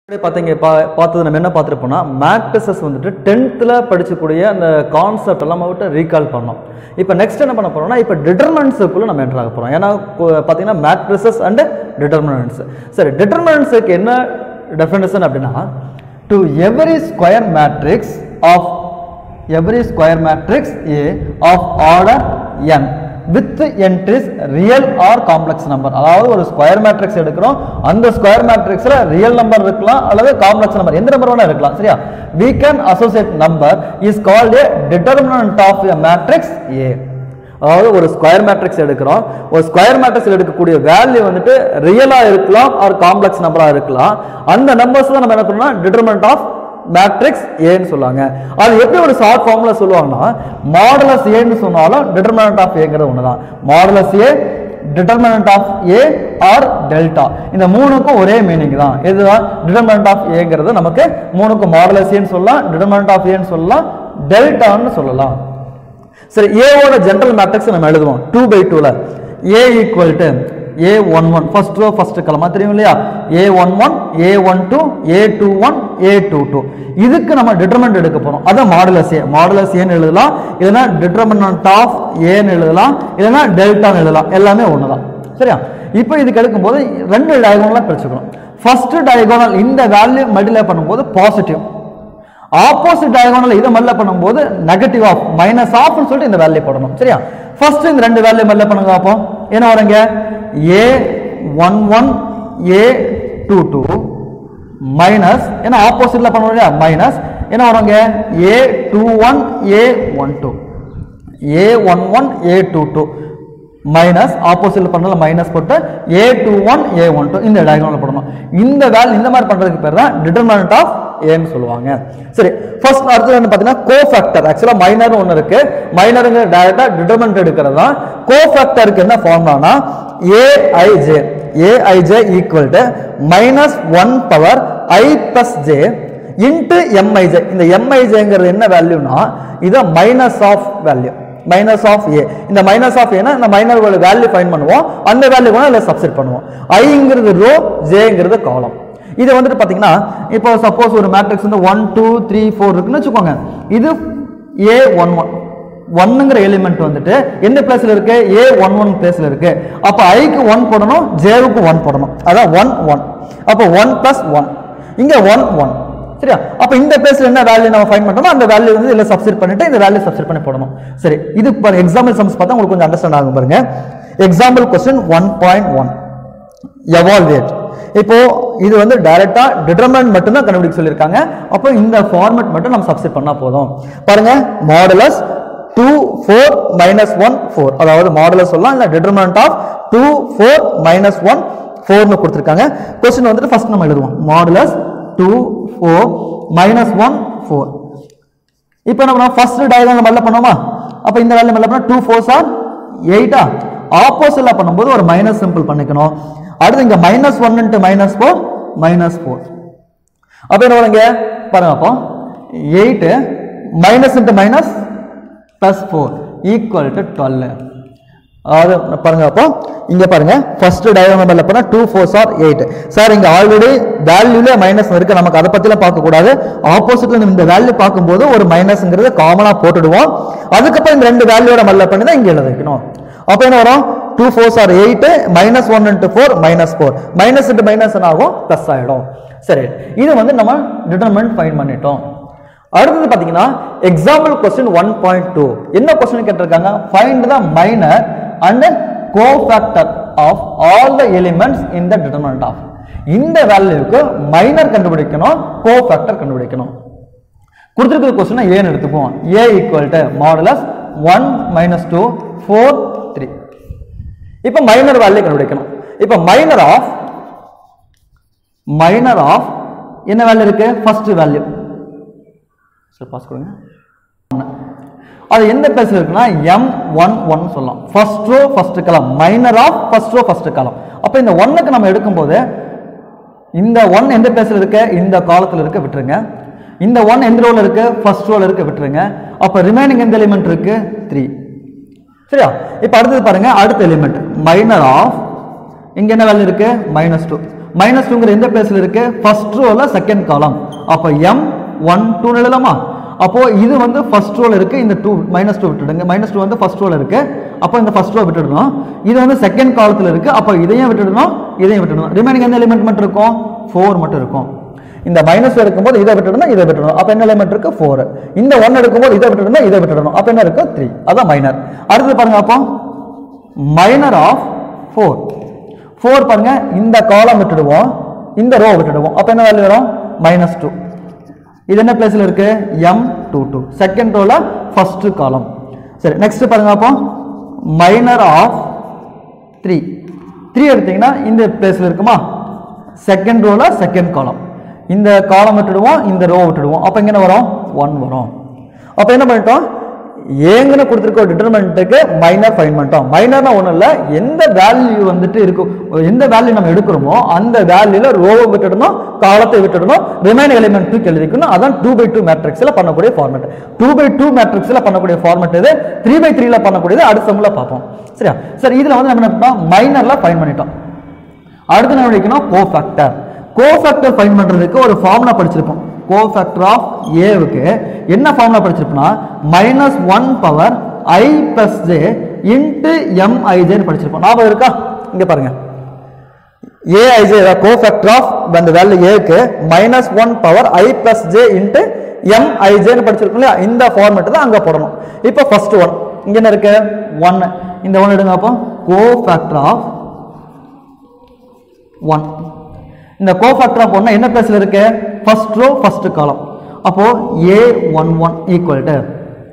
முன்னாடி பார்த்தீங்க பா பார்த்தது நம்ம என்ன பார்த்துருப்போம்னா மேட்ரிசஸ் வந்துட்டு டென்த்தில் படிச்சக்கூடிய அந்த கான்செப்ட் எல்லாம் விட்டு ரீகால் பண்ணோம் இப்போ நெக்ஸ்ட் என்ன பண்ண போறோம்னா இப்போ டிட்டர்மினன்ஸுக்குள்ளே நம்ம என்ட்ரு ஆக போகிறோம் ஏன்னா கு- பார்த்தீங்கன்னா மேட்ரிசஸ் அண்ட் டிட்டர்மினன்ஸ் சரி டிட்டர்மினன்ஸுக்கு என்ன டெஃபினேஷன் அப்படின்னா to every square matrix of every square matrix A of order n with entries real or complex number அதாவது ஒரு ஸ்கொயர் மேட்ரிக்ஸ் எடுக்கிறோம் அந்த ஸ்கொயர் மேட்ரிக்ஸ்ல ரியல் நம்பர் இருக்கலாம் அல்லது காம்ப்ளெக்ஸ் நம்பர் எந்த நம்பர் வேணா இருக்கலாம் சரியா we can associate number is called a determinant of a matrix A அதாவது ஒரு ஸ்கொயர் மேட்ரிக்ஸ் எடுக்கிறோம் ஒரு ஸ்கொயர் மேட்ரிக்ஸ் எடுக்கக்கூடிய வேல்யூ வந்துட்டு ரியலா இருக்கலாம் ஆர் காம்ப்ளெக்ஸ் நம்பரா இருக்கலாம் அந்த நம்பர்ஸ் தான் நம்ம என்ன பண்ணோம்னா டிட்டர்மெண்ட் ஆஃப் மேட்ரிக்ஸ் ஏன்னு சொல்லுவாங்க அது எப்படி ஒரு ஷார்ட் ஃபார்ம்ல சொல்லுவாங்கன்னா மாடலஸ் ஏன்னு சொன்னாலும் டிட்டர்மினன்ட் ஆஃப் ஏங்கிறது ஒண்ணுதான் modulus A determinant of A or delta இந்த மூணுக்கும் ஒரே மீனிங் தான் இதுதான் டிட்டர்மினன்ட் ஆஃப் ஏங்கிறது நமக்கு மூணுக்கும் மாடலஸ் ஏன்னு சொல்லலாம் டிட்டர்மினன்ட் ஆஃப் ஏன்னு சொல்லலாம் டெல்டான்னு சொல்லலாம் சரி ஏவோட ஜென்ரல் மேட்ரிக்ஸ் நம்ம எழுதுவோம் டூ பை டூல A equal to A one one first row first கலமா தெரியும் இல்லையா A one one A one two A two one A two two இதுக்கு நம்ம டிட்டர்மெண்ட் எடுக்க போறோம் அதான் மாடுலஸ் ஏ மாடுலஸ் ஏன்னு எழுதலாம் இல்லைன்னா டிட்டர்மினன்ட் ஆஃப் ஏன்னு எழுதலாம் இல்லைன்னா டெல்டான்னு எழுதலாம் எல்லாமே ஒன்று தான் சரியா இப்போ இதுக்கு எடுக்கும்போது ரெண்டு டயகோனலாக பிரிச்சுக்கணும் ஃபர்ஸ்ட் டயகோனல் இந்த வேல்யூ மல்டிப்ளை பண்ணும்போது பாசிட்டிவ் ஆப்போசிட் டயகோனல் இதை மல்ல பண்ணும்போது நெகட்டிவ் ஆஃப் மைனஸ் ஆஃப்னு சொல்லிட்டு இந்த வேல்யூ போடணும் சரியா ஃபர்ஸ்ட் இந்த ரெண்டு வேல்யூ மல்ல பண்ணுங்க அப்போ என்ன வருங்க A one one A two two minus ஏன்னா ஆப்போசிட்ல பண்ணணும் இல்லையா மைனஸ் என்ன வருங்க A two one A one two A one one A two two minus ஆப்போசிட்ல பண்ணல மைனஸ் போட்டு A two one A one two இந்த டயகோனல் போடணும் இந்த வேல் இந்த மாதிரி பண்றதுக்கு பேர் தான் டிட்டர்மினன்ட் ஆஃப் ஏன்னு சொல்லுவாங்க சரி ஃபர்ஸ்ட் அடுத்தது என்ன பார்த்தீங்கன்னா கோஃபேக்டர் ஆக்சுவலா மைனர் ஒன்று இருக்கு மைனருங்கிற டைரக்டா டிட்டர்மெண்ட் எடுக்கிறது தான் கோஃபேக்டருக்கு என்ன ஃபார்ம்லானா A I J A I J equal to minus one power I plus J into M I J இந்த எம்ஐஜேங்கிறது என்ன வேல்யூனா இது minus of value minus of A இந்த மைனஸ் ஆஃப் ஏனா இந்த மைனரோட வேல்யூ ஃபைன் பண்ணுவோம் அந்த வேல்யூ கூட இல்லை சப்ஸ்டிட் பண்ணுவோம் ஐங்கிறது ரோ ஜேங்கிறது காலம் இது வந்துட்டு பார்த்தீங்கன்னா இப்போ சப்போஸ் ஒரு மேட்ரிக்ஸ் வந்து ஒன் டூ த்ரீ ஃபோர் இருக்குன்னு வச்சுக்கோங்க இது ஏ ஒன் ஒன் ஒன்னுங்கிற எலிமெண்ட் வந்துட்டு எந்த பிளேஸ்ல இருக்கு ஏ ஒன் ஒன் பிளேஸ்ல இருக்கு அப்போ ஐக்கு ஒன் போடணும் ஜேவுக்கு ஒன் போடணும் அதான் ஒன் ஒன் அப்போ ஒன் பிளஸ் ஒன் இங்க ஒன் ஒன் சரியா அப்ப இந்த பிளேஸ்ல என்ன வேல்யூ நம்ம ஃபைண்ட் பண்றோமோ அந்த வேல்யூ வந்து இதுல சப்ஸ்டிட் பண்ணிட்டு இந்த வேல்யூ சப்ஸ்டிட் பண்ணி போடணும் சரி இது எக்ஸாம்பிள் சம்ஸ் பார்த்தா உங்களுக்கு கொஞ்சம் அண்டர்ஸ்டாண்ட் ஆகும் பாருங்க example question one point one evaluate இப்போ இது வந்து டைரக்டா டிட்டர்மெண்ட் மட்டும் தான் கண்டுபிடிக்க சொல்லியிருக்காங்க அப்போ இந்த ஃபார்மேட் மட்டும் நம்ம சப்ஸ்டிட் பண்ணா போதும் பாருங்க modulus two four minus one four அதாவது மாடுலஸ் சொல்லலாம் இல்லை determinant of two four minus one ஃபோர்னு கொடுத்துருக்காங்க கொஸ்டின் வந்துட்டு ஃபர்ஸ்ட் நம்ம எழுதுவோம் modulus two four minus one four இப்போ என்ன பண்ணோம் ஃபர்ஸ்ட் டயக்ராம் மல்ல பண்ணோமா அப்போ இந்த வேல்யூ மல்ல பண்ணா டூ ஃபோர்ஸ் ஆர் எயிட்டா ஆப்போசிட்ல பண்ணும்போது ஒரு மைனஸ் சிம்பிள் பண்ணிக்கணும் அடுத்து இங்க minus one into minus four minus four அப்போ என்ன வருங்க பாருங்க அப்போ eight minus into minus plus four equal to twelve அதாவது பாருங்க அப்போ இங்க பாருங்க ஃபர்ஸ்ட் டயக்ராம் நம்பர்ல போனா two fours are eight sir இங்க ஆல்ரெடி வேல்யூல மைனஸ் இருக்கு நமக்கு அதை பத்திலாம் பார்க்க கூடாது ஆப்போசிட்ல இந்த வேல்யூ பார்க்கும்போது ஒரு மைனஸ்ங்கிறது காமனா போட்டுடுவோம் அதுக்கப்புறம் இந்த ரெண்டு வேல்யூட மல்ல பண்ணி தான் இங்க எழுத வைக்கணும் அப்போ என்ன வரும் two fours are eight minus one into four minus four minus into minus என்ன ஆகும் ப்ளஸ் ஆயிடும் சரி இது வந்து நம்ம டிட்டர்மெண்ட் ஃபைன் பண்ணிட்டோம் அடுத்தது பாத்தீங்கன்னா example question one point two என்ன கொஸ்டின் கேட்டிருக்காங்க find the minor and cofactor of all the elements in the determinant of இந்த வேல்யூக்கு மைனர் கண்டுபிடிக்கணும் கோஃபேக்டர் கண்டுபிடிக்கணும் கொடுத்துருக்கிற கொஸ்டினை ஏன்னு எடுத்துக்குவோம் A equal to modulus one minus two four three இப்போ மைனர் வேல்யூ கண்டுபிடிக்கணும் இப்போ மைனர் ஆஃப் மைனர் ஆஃப் என்ன வேல்யூ இருக்கு ஃபர்ஸ்ட் வேல்யூ சரி பாஸ் கொடுங்க அது எந்த பிளேஸ்ல இருக்குன்னா எம் ஒன் ஒன் சொல்லலாம் first row first column minor of first row first column அப்போ இந்த ஒன்னுக்கு நம்ம எடுக்கும்போது இந்த ஒன் எந்த பிளேஸ்ல இருக்கு இந்த காலத்துல இருக்க விட்டுருங்க இந்த ஒன் எந்த ரோல இருக்கு ஃபர்ஸ்ட் ரோல இருக்க விட்டுருங்க அப்போ ரிமைனிங் எந்த எலிமெண்ட் இருக்கு த்ரீ சரியா இப்போ அடுத்தது பாருங்க அடுத்த எலிமெண்ட் மைனர் ஆஃப் இங்க என்ன வேல்யூ இருக்கு மைனஸ் டூ மைனஸ் டூங்கிற எந்த பிளேஸ்ல இருக்கு ஃபர்ஸ்ட் ரோல செகண்ட் காலம் அப்போ எம் ஒன் டூன்னு எழுதலாமா அப்போ இது வந்து ஃபர்ஸ்ட் ரோல இருக்கு இந்த டூ மைனஸ் டூ விட்டுடுங்க மைனஸ் டூ வந்து ஃபர்ஸ்ட் ரோல இருக்கு அப்போ இந்த ஃபர்ஸ்ட் ரோ விட்டுடணும் இது வந்து செகண்ட் காலத்தில் இருக்கு அப்போ இதையும் விட்டுடணும் இதையும் விட்டுடணும் ரிமைனிங் எந்த எலிமெண்ட் மட்டும் இருக்கும் ஃபோர் மட்டும் இருக்கும் இந்த மைனஸ் எடுக்கும்போது இதை விட்டுடணும் இதை விட்டுடணும் அப்போ என்ன எலிமெண்ட் இருக்கு ஃபோர் இந்த ஒன் எடுக்கும்போது இதை விட்டுடணும் இதை விட்டுடணும் அப்போ என்ன இருக்கு த்ரீ அதான் மைனர் அடுத்து பாருங்க அப்போ மைனர் ஆஃப் ஃபோர் ஃபோர் பாருங்க இந்த காலம் விட்டுடுவோம் இந்த ரோ விட்டுடுவோம் அப்போ என்ன வேல்யூ வரும் மைனஸ் டூ இது என்ன பிளேஸ்ல இருக்கு எம் டூ டூ செகண்ட் ரோல ஃபர்ஸ்ட் காலம் சரி நெக்ஸ்ட் பாருங்க அப்போ மைனர் ஆஃப் த்ரீ த்ரீ எடுத்தீங்கன்னா இந்த பிளேஸ்ல இருக்குமா செகண்ட் ரோல செகண்ட் காலம் இந்த காலம் விட்டுடுவோம் இந்த ரோ விட்டுடுவோம் அப்போ இங்க என்ன வரும் ஒன் வரும் அப்போ என்ன பண்ணிட்டோம் ஏங்கன்னு கொடுத்துருக்க ஒரு டிட்டர்மெண்ட்டுக்கு மைனர் ஃபைன் பண்ணிட்டோம் மைனர்னா ஒன்றும் இல்லை எந்த வேல்யூ வந்துட்டு இருக்கும் எந்த வேல்யூ நம்ம எடுக்கிறோமோ அந்த வேல்யூல ரோவை விட்டுடணும் காலத்தை விட்டுடணும் ரிமைனிங் எலிமெண்ட் தூக்கி எழுதிக்கணும் அதான் டூ பை டூ மேட்ரிக்ஸில் பண்ணக்கூடிய ஃபார்மெட் டூ பை டூ மேட்ரிக்ஸில் பண்ணக்கூடிய ஃபார்மெட் இது த்ரீ பை த்ரீல பண்ணக்கூடியது அடுத்த சம்மில் பார்ப்போம் சரியா சரி இதில் வந்து நம்ம என்ன பண்ணோம் மைனரில் ஃபைன் பண்ணிட்டோம் அடுத்து என்ன படிக்கணும் கோஃபேக்டர் கோஃபேக்டர் ஃபைன் பண்றதுக்கு ஒரு ஃபார்முலா படிச்சிருப்போம் கோஃபேக்டர் ஆஃப் ஏவுக்கு என்ன ஃபார்முலா படிச்சிருப்போம்னா minus one power I plus J into எம்ஐஜேன்னு படிச்சிருப்போம் ஞாபகம் இருக்கா இங்க பாருங்க ஏஐஜே கோஃபேக்டர் ஆஃப் அந்த வேல்யூ ஏக்கு minus one power I plus J into எம்ஐஜேன்னு படிச்சிருக்கோம் இல்லையா இந்த ஃபார்மேட் தான் அங்கே போடணும் இப்போ ஃபர்ஸ்ட் ஒன் இங்க என்ன இருக்கு ஒன் இந்த ஒன் எடுங்க அப்போ கோஃபேக்டர் ஆஃப் ஒன் இந்த கோஃபேக்டர் ஆஃப் ஒன்னா என்ன பிளேஸ்ல இருக்கு ஃபர்ஸ்ட் ரோ ஃபர்ஸ்ட் காலம் அப்போ A one one equal to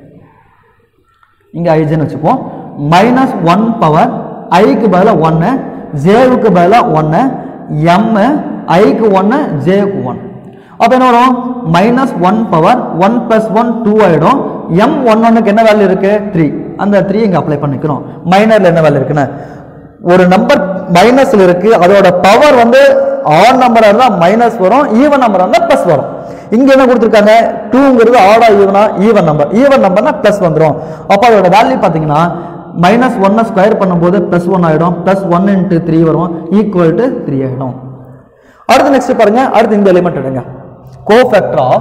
இங்க ஐஜன் வச்சுப்போம் மைனஸ் ஒன் பவர் ஐக்கு பதிலாக ஒன்று ஜேவுக்கு பதிலாக ஒன்று எம் ஐக்கு ஒன்று ஜேவுக்கு ஒன் அப்போ என்ன வரும் minus one power one plus one two ஆகிடும் எம் ஒன் ஒன்னுக்கு என்ன வேல்யூ இருக்கு த்ரீ அந்த த்ரீ இங்கே அப்ளை பண்ணிக்கிறோம் மைனரில் என்ன வேல்யூ இருக்குன்னு ஒரு நம்பர் மைனஸ்ல இருக்கு அதோட பவர் வந்து ஆட் நம்பரா இருந்தா மைனஸ் வரும் ஈவன் நம்பரா இருந்தா பிளஸ் வரும் இங்க என்ன கொடுத்துருக்காங்க டூங்கிறது ஆடா ஈவனா ஈவன் நம்பர் ஈவன் நம்பர்னா பிளஸ் வந்துடும் அப்போ அதோட வேல்யூ பார்த்தீங்கன்னா மைனஸ் ஒன்னை ஸ்கொயர் பண்ணும்போது பிளஸ் ஒன் ஆயிடும் பிளஸ் ஒன் இன்ட்டு த்ரீ வரும் ஈக்குவல் டு த்ரீ ஆயிடும் அடுத்து நெக்ஸ்ட் பாருங்க அடுத்து இந்த எலிமெண்ட் எடுங்க கோஃபேக்டர் ஆஃப்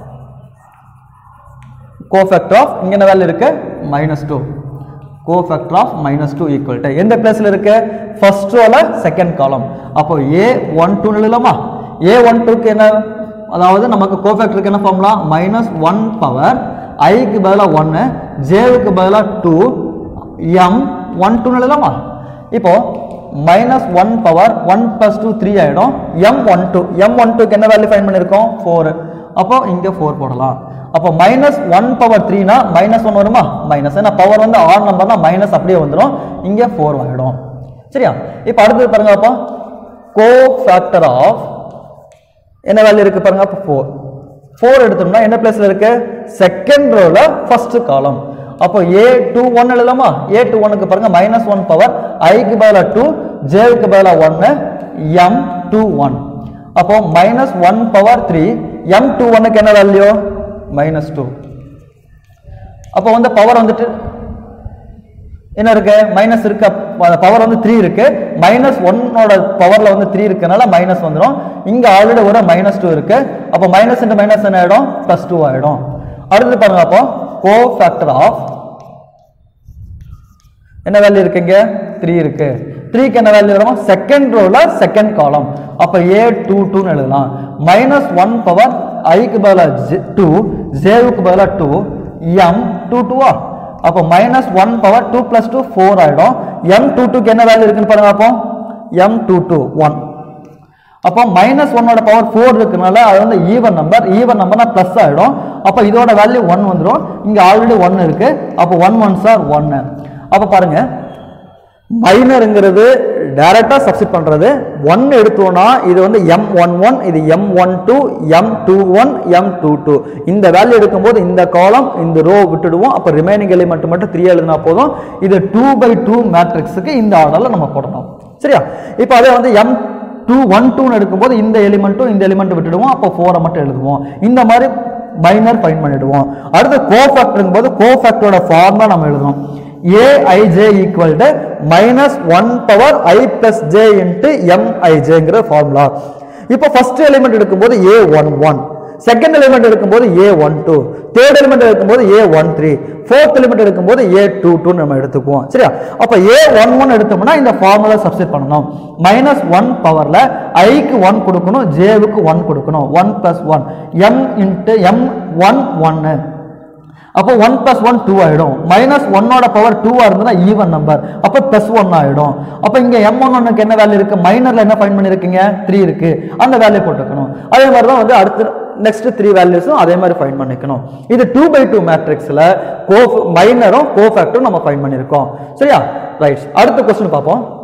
கோஃபேக்டர் ஆஃப் இங்க என்ன வேல்யூ இருக்கு minus two cofactor of minus two equal to எந்த பிளேஸ்ல இருக்கு ஃபர்ஸ்ட் ரோல செகண்ட் காலம் அப்போ ஏ ஒன் டூ எழுதலாமா ஏ ஒன் டூக்கு என்ன அதாவது நமக்கு கோஃபேக்டருக்கு என்ன ஃபார்முலா மைனஸ் ஒன் பவர் ஐக்கு பதிலாக ஒன்று ஜேவுக்கு பதிலாக டூ எம் ஒன் டூன்னு எழுதலாமா இப்போ minus one power one plus two three ஆகிடும் M one two M one டூக்கு என்ன வேல்யூ ஃபைன் பண்ணியிருக்கோம் ஃபோர் அப்போ இங்கே ஃபோர் போடலாம் அப்போ மைனஸ் ஒன் பவர் த்ரீனா மைனஸ் ஒன் வருமா மைனஸ் ஏன்னா பவர் வந்து ஆர் நம்பர்னா மைனஸ் அப்படியே வந்துடும் இங்கே ஃபோர் ஆகிடும் சரியா இப்போ அடுத்தது பாருங்க அப்போ கோ ஃபேக்டர் ஆஃப் என்ன வேல்யூ இருக்கு பாருங்க அப்போ ஃபோர் ஃபோர் எடுத்தோம்னா என்ன பிளேஸ்ல இருக்கு செகண்ட் ரோல ஃபர்ஸ்ட் காலம் அப்போ ஏ டூ ஒன் எழுதலாமா ஏ டூ ஒனுக்கு பாருங்க மைனஸ் ஒன் பவர் ஐக்கு பதிலாக டூ ஜேவுக்கு பதிலாக ஒன்று எம் டூ ஒன் அப்போ minus one power three M two ஒன்னுக்கு என்ன வேல்யூ மைனஸ் டூ அப்போ வந்து பவர் வந்துட்டு என்ன இருக்கு மைனஸ் இருக்கு பவர் வந்து த்ரீ இருக்கு மைனஸ் ஒன்னோட பவர்ல வந்து த்ரீ இருக்கனால மைனஸ் வந்துடும் இங்க ஆல்ரெடி ஒரு மைனஸ் டூ இருக்கு அப்போ மைனஸ் இன்ட்டு மைனஸ் என்ன ஆயிடும் பிளஸ் டூ ஆயிடும் அடுத்து பாருங்க அப்போ கோ ஃபேக்டர் ஆஃப் என்ன வேல்யூ இருக்குங்க த்ரீ இருக்கு த்ரீக்கு என்ன வேல்யூ வரும் செகண்ட் ரோல செகண்ட் காலம் அப்ப ஏ டூ டூன்னு எழுதலாம் மைனஸ் ஒன் பவர் ஐக்கு பதிலாக டூ ஜேவுக்கு பதிலாக டூ எம் டூ டூவா அப்போ minus one power two plus two four ஆயிடும் எம் டூ டூக்கு என்ன வேல்யூ இருக்குன்னு பாருங்க அப்போ எம் டூ டூ ஒன் அப்போ மைனஸ் ஒன்னோட பவர் ஃபோர் இருக்கனால அது வந்து ஈவன் நம்பர் ஈவன் நம்பர்னா ப்ளஸ் ஆகிடும் அப்போ இதோட வேல்யூ ஒன் வந்துடும் இங்கே ஆல்ரெடி ஒன் இருக்கு அப்போ ஒன் ஒன் சார் ஒன்று அப்போ பாருங்க மைனருங்கிறது டைரக்டா சப்ஸ்டிட் பண்றது ஒன் எடுத்தோம்னா இது வந்து எம் ஒன் ஒன் இது M one two M two one M two two இந்த வேல்யூ எடுக்கும்போது இந்த காலம் இந்த ரோ விட்டுடுவோம் அப்போ ரிமைனிங் எலிமெண்ட் மட்டும் த்ரீ எழுதினா போதும் இது டூ பை டூ மேட்ரிக்ஸுக்கு இந்த ஆர்டரில் நம்ம போடணும் சரியா இப்போ அதே வந்து எம் டூ ஒன் டூன்னு எடுக்கும்போது இந்த எலிமெண்ட்டும் இந்த எலிமெண்ட் விட்டுடுவோம் அப்போ ஃபோரை மட்டும் எழுதுவோம் இந்த மாதிரி மைனர் ஃபைன் பண்ணிடுவோம் அடுத்து கோஃபேக்டருங்கும் போது கோஃபேக்டரோட ஃபார்முலா நம்ம எழுதணும் A I J equal to minus one power I plus J into எம்ஐஜேங்கிற ஃபார்முலா இப்போ ஃபர்ஸ்ட் எலிமெண்ட் எடுக்கும்போது A one one second element எடுக்கும்போது A one two third element எடுக்கும்போது A one three fourth element எடுக்கும்போது ஏ டூ டூ நம்ம எடுத்துக்குவோம் சரியா அப்போ ஏ ஒன் ஒன் எடுத்தோம்னா இந்த ஃபார்முலா சப்ஸ்டிட் பண்ணணும் மைனஸ் ஒன் பவர்ல ஐக்கு ஒன் கொடுக்கணும் ஜேவுக்கு ஒன் கொடுக்கணும் one plus one M into M one ஒன்னு அப்போ ஒன் பிளஸ் ஒன் டூ ஆயிடும் மைனஸ் ஒன்னோட பவர் டூவா இருந்ததுன்னா ஈவன் நம்பர் அப்போ பிளஸ் ஒன் ஆயிடும் அப்போ இங்க எம் ஒன் ஒன்னுக்கு என்ன வேல்யூ இருக்கு மைனர்ல என்ன ஃபைன் பண்ணிருக்கீங்க த்ரீ இருக்கு அந்த வேல்யூ போட்டுக்கணும் அதே மாதிரி தான் வந்து அடுத்து நெக்ஸ்ட் த்ரீ வேல்யூஸும் அதே மாதிரி ஃபைன் பண்ணிக்கணும் இது டூ பை டூ மேட்ரிக்ஸ்ல கோ மைனரும் கோஃபேக்டரும் நம்ம ஃபைன் பண்ணியிருக்கோம் சரியா ரைட் அடுத்த கொஸ்டின் பார்ப்போம்